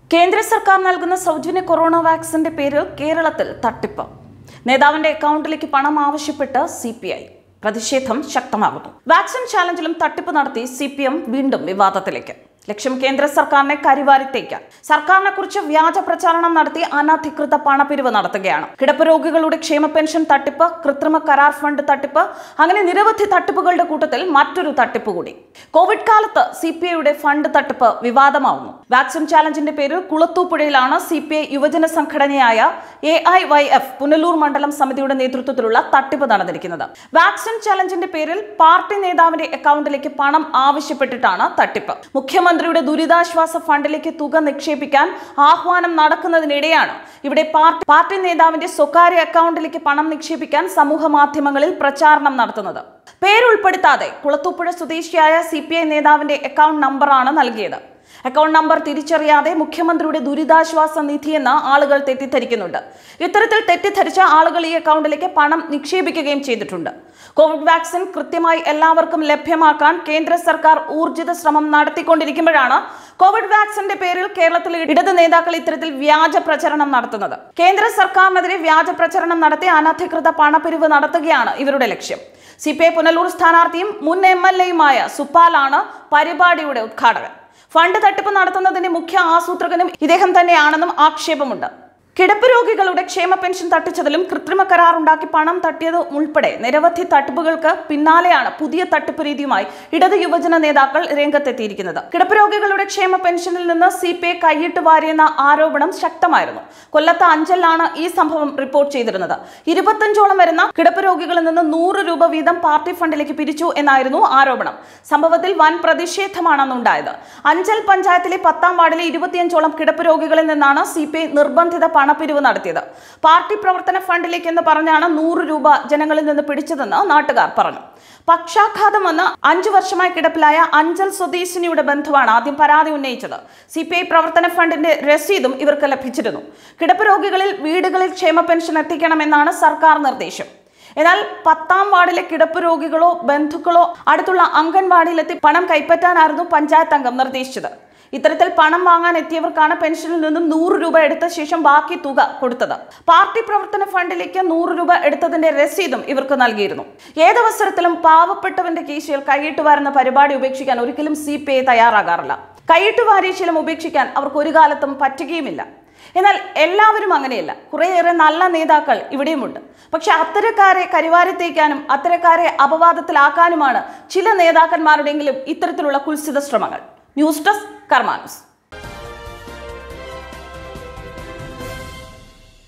കേന്ദ്ര സർക്കാർ നൽകുന്ന സൗജന്യ കൊറോണ വാക്സിന്റെ പേരിൽ കേരളത്തിൽ തട്ടിപ്പ് നേതാവിന്റെ അക്കൗണ്ടിലേക്ക് പണം ആവശ്യപ്പെട്ട് സി പി ഐ പ്രതിഷേധം ശക്തമാകുന്നു വാക്സിൻ ചാലഞ്ചിലും തട്ടിപ്പ് നടത്തി സി പി എം വീണ്ടും വിവാദത്തിലേക്ക് ലക്ഷ്യം കേന്ദ്ര സർക്കാരിനെ കരിവാരിത്തേക്കാൻ സർക്കാരിനെ കുറിച്ച് വ്യാജ പ്രചാരണം നടത്തി അനധികൃത പണപ്പിരിവ് നടത്തുകയാണ് കിടപ്പ് രോഗികളുടെ ക്ഷേമ പെൻഷൻ തട്ടിപ്പ് കൃത്രിമ കരാർ ഫണ്ട് തട്ടിപ്പ് അങ്ങനെ നിരവധി തട്ടിപ്പുകളുടെ കൂട്ടത്തിൽ മറ്റൊരു തട്ടിപ്പ് കൂടി കോവിഡ് കാലത്ത് സി പി ഐയുടെ ഫണ്ട് തട്ടിപ്പ് വിവാദമാവുന്നു വാക്സിൻ ചാലഞ്ചിന്റെ പേരിൽ കുളത്തൂപ്പുഴയിലാണ് സി പി ഐ യുവജന സംഘടനയായ A I Y F Punalur മണ്ഡലം സമിതിയുടെ നേതൃത്വത്തിലുള്ള തട്ടിപ്പ് നടന്നിരിക്കുന്നത് വാക്സിൻ ചാലഞ്ചിന്റെ പേരിൽ പാർട്ടി നേതാവിന്റെ അക്കൗണ്ടിലേക്ക് പണം ആവശ്യപ്പെട്ടിട്ടാണ് തട്ടിപ്പ് മുഖ്യമന്ത്രിയുടെ ദുരിതാശ്വാസ ഫണ്ടിലേക്ക് തുക നിക്ഷേപിക്കാൻ ആഹ്വാനം നടക്കുന്നതിനിടെയാണ് ഇവിടെ പാർട്ടി പാർട്ടി നേതാവിന്റെ സ്വകാര്യ അക്കൗണ്ടിലേക്ക് പണം നിക്ഷേപിക്കാൻ സമൂഹ മാധ്യമങ്ങളിൽ പ്രചാരണം നടത്തുന്നത് പേരുൾപ്പെടുത്താതെ കുളത്തൂപ്പുഴ സ്വദേശിയായ സി പി ഐ നേതാവിന്റെ അക്കൗണ്ട് നമ്പറാണ് നൽകിയത് അക്കൗണ്ട് നമ്പർ തിരിച്ചറിയാതെ മുഖ്യമന്ത്രിയുടെ ദുരിതാശ്വാസ നിധിയെന്ന് ആളുകൾ തെറ്റിദ്ധരിക്കുന്നുണ്ട് ഇത്തരത്തിൽ തെറ്റിദ്ധരിച്ച ആളുകൾ ഈ അക്കൗണ്ടിലേക്ക് പണം നിക്ഷേപിക്കുകയും ചെയ്തിട്ടുണ്ട് കോവിഡ് വാക്സിൻ കൃത്യമായി എല്ലാവർക്കും ലഭ്യമാക്കാൻ കേന്ദ്ര സർക്കാർ ഊർജിത ശ്രമം നടത്തിക്കൊണ്ടിരിക്കുമ്പോഴാണ് കോവിഡ് വാക്സിന്റെ പേരിൽ കേരളത്തിൽ ഇടത് നേതാക്കൾ ഇത്തരത്തിൽ വ്യാജ പ്രചരണം നടത്തുന്നത് കേന്ദ്ര സർക്കാരിനെതിരെ വ്യാജ പ്രചരണം നടത്തി അനധികൃത പണപ്പിരിവ് നടത്തുകയാണ് ഇവരുടെ ലക്ഷ്യം സി പി ഐ പുനലൂർ സ്ഥാനാർത്ഥിയും മുൻ എം എൽ എയുമായ സുപ്പാലാണ് പരിപാടിയുടെ ഉദ്ഘാടകൻ ഫണ്ട് തട്ടിപ്പ് നടത്തുന്നതിന്റെ മുഖ്യ ആസൂത്രകനും ഇദ്ദേഹം തന്നെയാണെന്നും ആക്ഷേപമുണ്ട് കിടപ്പ് രോഗികളുടെ ക്ഷേമ പെൻഷൻ തട്ടിച്ചതിലും കൃത്രിമ കരാർ ഉണ്ടാക്കി പണം തട്ടിയത് ഉൾപ്പെടെ നിരവധി തട്ടിപ്പുകൾക്ക് പിന്നാലെയാണ് പുതിയ തട്ടിപ്പ് രീതിയുമായി ഇടത് യുവജന നേതാക്കൾ രംഗത്തെത്തിയിരിക്കുന്നത് കിടപ്പ് രോഗികളുടെ ക്ഷേമ പെൻഷനിൽ നിന്ന് സി പി ഐ കൈയിട്ട് വാരിയെന്ന ആരോപണം ശക്തമായിരുന്നു കൊല്ലത്ത് അഞ്ചലിലാണ് ഈ സംഭവം റിപ്പോർട്ട് ചെയ്തിരുന്നത് ഇരുപത്തഞ്ചോളം വരുന്ന കിടപ്പ് രോഗികളിൽ നിന്ന് നൂറ് രൂപ വീതം പാർട്ടി ഫണ്ടിലേക്ക് പിരിച്ചു എന്നായിരുന്നു ആരോപണം സംഭവത്തിൽ വൻ പ്രതിഷേധമാണ് അന്നുണ്ടായത് അഞ്ചൽ പഞ്ചായത്തിലെ പത്താം വാർഡിലെ ഇരുപത്തിയഞ്ചോളം കിടപ്പ് രോഗികളിൽ നിന്നാണ് സി പി ഐ നിർബന്ധിത പണപ്പിരിവ് നടത്തിയത് പാർട്ടി പ്രവർത്തന ഫണ്ടിലേക്ക് എന്ന് പറഞ്ഞാണ് നൂറ് രൂപ ജനങ്ങളിൽ നിന്ന് പിടിച്ചതെന്ന് നാട്ടുകാർ പറഞ്ഞു പക്ഷാഘാതം വന്ന് അഞ്ചു വർഷമായി കിടപ്പിലായ അഞ്ചൽ സ്വദേശിനിയുടെ ബന്ധുവാണ് ആദ്യം പരാതി ഉന്നയിച്ചത് സി പി ഐ പ്രവർത്തന ഫണ്ടിന്റെ രസീതും ഇവർക്ക് ലഭിച്ചിരുന്നു കിടപ്പ് രോഗികളിൽ വീടുകളിൽ ക്ഷേമ പെൻഷൻ എത്തിക്കണമെന്നാണ് സർക്കാർ നിർദ്ദേശം എന്നാൽ പത്താം വാർഡിലെ കിടപ്പ് രോഗികളോ ബന്ധുക്കളോ അടുത്തുള്ള അംഗൻവാടിയിലെത്തി പണം കൈപ്പറ്റാനായിരുന്നു പഞ്ചായത്ത് അംഗം നിർദ്ദേശിച്ചത് ഇത്തരത്തിൽ പണം വാങ്ങാൻ എത്തിയവർക്കാണ് പെൻഷനിൽ നിന്നും നൂറ് രൂപ എടുത്ത ശേഷം ബാക്കി തുക കൊടുത്തത് പാർട്ടി പ്രവർത്തന ഫണ്ടിലേക്ക് നൂറ് രൂപ എടുത്തതിന്റെ രസീതും ഇവർക്ക് നൽകിയിരുന്നു ഏതവസരത്തിലും പാവപ്പെട്ടവന്റെ കീശയിൽ കൈയിട്ട് വരുന്ന പരിപാടി ഉപേക്ഷിക്കാൻ ഒരിക്കലും സി പി ഐ തയ്യാറാകാറില്ല കൈയിട്ട് വാരിയ ശീലം ഉപേക്ഷിക്കാൻ അവർക്ക് ഒരു കാലത്തും പറ്റുകയുമില്ല എന്നാൽ എല്ലാവരും അങ്ങനെയല്ല കുറേയേറെ നല്ല നേതാക്കൾ ഇവിടെയുമുണ്ട് പക്ഷെ അത്തരക്കാരെ കരിവാരത്തേക്കാനും അത്തരക്കാരെ അപവാദത്തിലാക്കാനുമാണ് ചില നേതാക്കന്മാരുടെയെങ്കിലും ഇത്തരത്തിലുള്ള കുൽസിത ശ്രമങ്ങൾ ന്യൂസ് ഡെസ്ക് കർമാനൂസ്